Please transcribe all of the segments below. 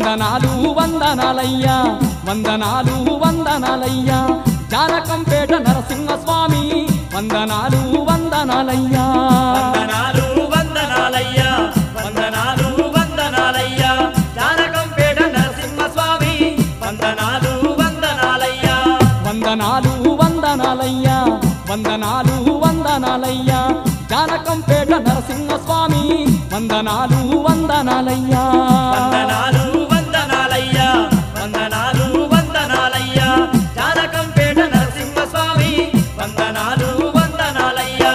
వందనాలు వందనాలయ్యా వందనాలు వందనాలయ్యా జానకంపేట నరసింహ స్వామి వందనాలు వందనాలయ్యా వందనాలు వందనాలయ్యా వందనాలు వందనాలయ్యా జానకంపేట నరసింహస్వామి వందనాలు వందనాలయ్యా వందనాలు వందనాలయ్యా వందనాలు వందనాలయ్యా జానకంపేట నరసింహ స్వామి వందనాలు వందనాలయ్యా వందనాలు వందనాలయ్యా వందనాలు వందనాలయ్యా జానకంపేట నరసింహస్వామి వందనాలు వందనాలయ్యా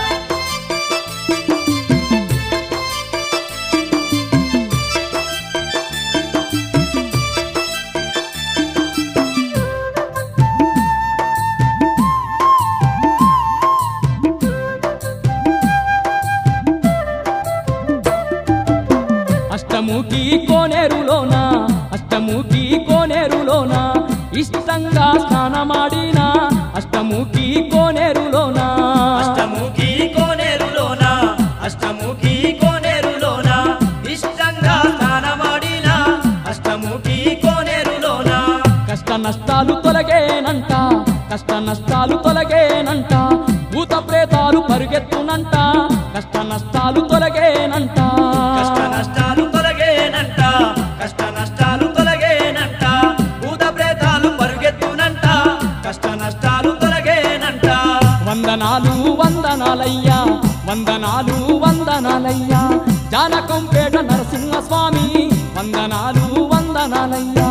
అష్టముఖి కోనేరులోన అష్టముఖి కోనేరులోన ఇష్టంగా స్నానమాడిన అష్టముఖి కోనేరులోన అష్టముఖి కోనేరులోన అష్టముఖి కోనేరులోన ఇష్టంగా స్నానమాడిన అష్టముఖి కోనేరులోన కష్ట నష్టాలు తొలగేనంట కష్ట నష్టాలు తొలగేనంట భూత ప్రేతాలు పరుగెత్తునంట కష్ట నష్టాలు తొలగేనంట కష్ట నష్టాలు తొలగేనంట కష్ట నష్టాలు తొలగేనంట భూత ప్రేతాలు పరుగెత్తునంట కష్ట నష్టాలు తొలగేనంట వందనాలు వందనాలయ్యా వందనాలు వందనాలయ్యా జానకంపేట నరసింహ స్వామి వందనాలు వందనాలయ్యా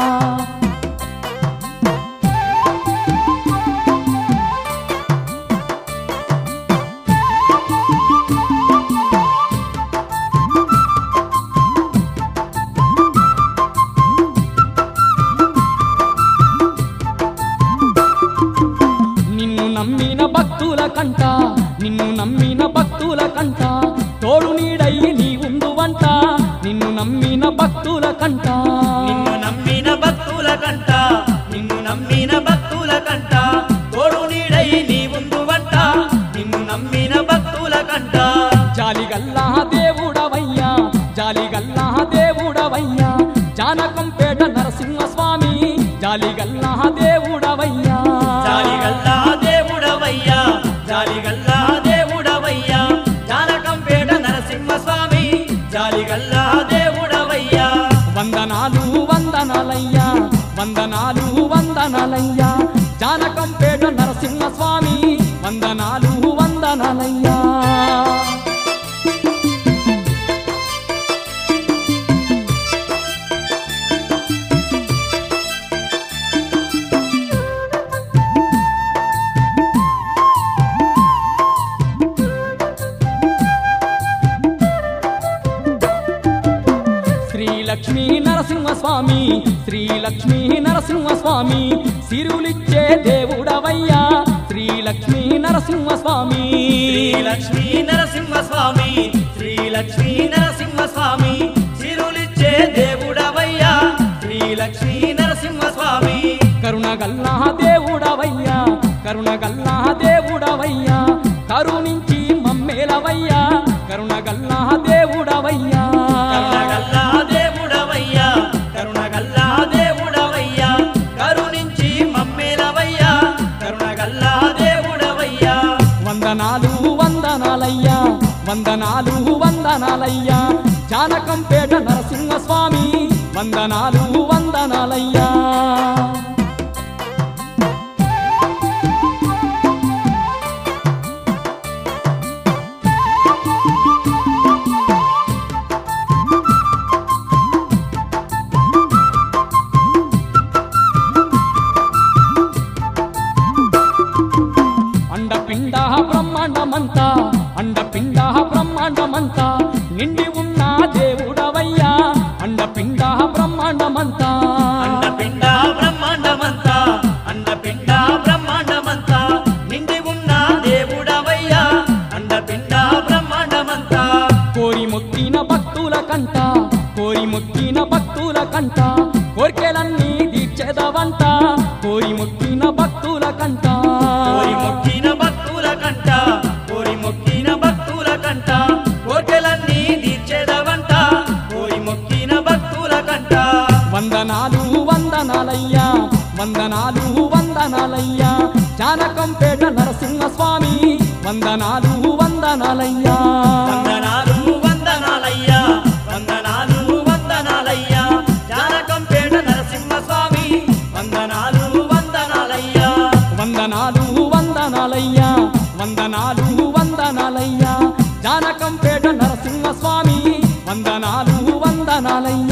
నిన్ను నమ్మిన భక్తుల కంట నిన్ను నమ్మిన భక్తుల కంట తోడు నీడయ్యి నీ ఉండు వంట నిన్ను నమ్మిన భక్తుల కంట నిన్ను నమ్మిన భక్తుల కంట నిన్ను నమ్మిన భక్తుల కంట తోడు నీడై నీ ముందు వంట నిన్ను నమ్మిన భక్తుల కంట జాలిగల్లా దేవుడవయ్యా జాలిగల్లా దేవుడవయ్యా జానకంపేట నరసింహ స్వామి జాలిగల్లా దేవుడవయ్యా జాలిగల్లా దేవుడవయ్యా జాలిగల్లా దేవుడవయ్యా జానకంపేట నరసింహ స్వామి జాలిగల్లా దేవుడవయ్యా వందనాలు వందనాలయ్యా వందనాలు వందనాలయ్యా జానకంపేట నరసింహ స్వామి వందనాలు వందనాలయ్యా శ్రీలక్ష్మీ నరసింహస్వామి శ్రీలక్ష్మీ నరసింహస్వామి సిరులిచ్చే దేవుడవయ్యా శ్రీలక్ష్మీ నరసింహస్వామి శ్రీలక్ష్మీ నరసింహస్వామి శ్రీలక్ష్మీ నరసింహస్వామి సిరులిచ్చే దేవుడవయ్యా శ్రీలక్ష్మీ నరసింహస్వామి కరుణగల్లా దేవుడవయ్యా కరుణగల్లా దేవుడవయ్యా కరుణించి మమ్మేలవయ్యా కరుణగల్లా దేవుడవయ్యా కరుణగల్లా దేవుడవయ్యా కరుణగల్లా దేవుడవయ్యా కరుణించి మమ్మేలవయ్యా కరుణగల్లా దేవుడవయ్యా వందనాలు వందనాలయ్యా వందనాలు వందనాలయ్యా జానకంపేట నరసింహ స్వామి వందనాలు వందనాలయ్యా అండపిండ బ్రహ్మాండమంతా అండపిండ బ్రహ్మాండమంతా నిండి ఉన్న దేవుడవయ్యా అండపిండ బ్రహ్మాండమంతా అండపిండ బ్రహ్మాండమంతా అండపిండ బ్రహ్మాండమంతా నిండి ఉన్న దేవుడవయ్యా అండపిండ బ్రహ్మాండమంతా కోరి మొక్కిన భక్తుల కంట కోరి మొక్కిన భక్తుల కంట కోరికెలన్నీ తీర్చేదవంట కోరి మొక్కిన భక్తుల కంట కోరి మొక్కిన భక్తుల కంట కోరి మొక్కిన భక్తుల కంట కోర్కెలన్నీ తీర్చేదవంట కోరి మొక్కిన భక్తుల కంట జానకంపేట నరసింహ స్వామి వందనాలు వందనాలయ్యా వందనాలు వందనాలయ్యా వందనాలు వందనాలయ్యా జానకంపేట నరసింహ స్వామి వందనాలు వందనాలయ్యా వందనాలు వందనాలయ్యా వందనాలు వందనాలయ్యా జానకంపేట నరసింహ స్వామి వందనాలు వందనాలయ్యా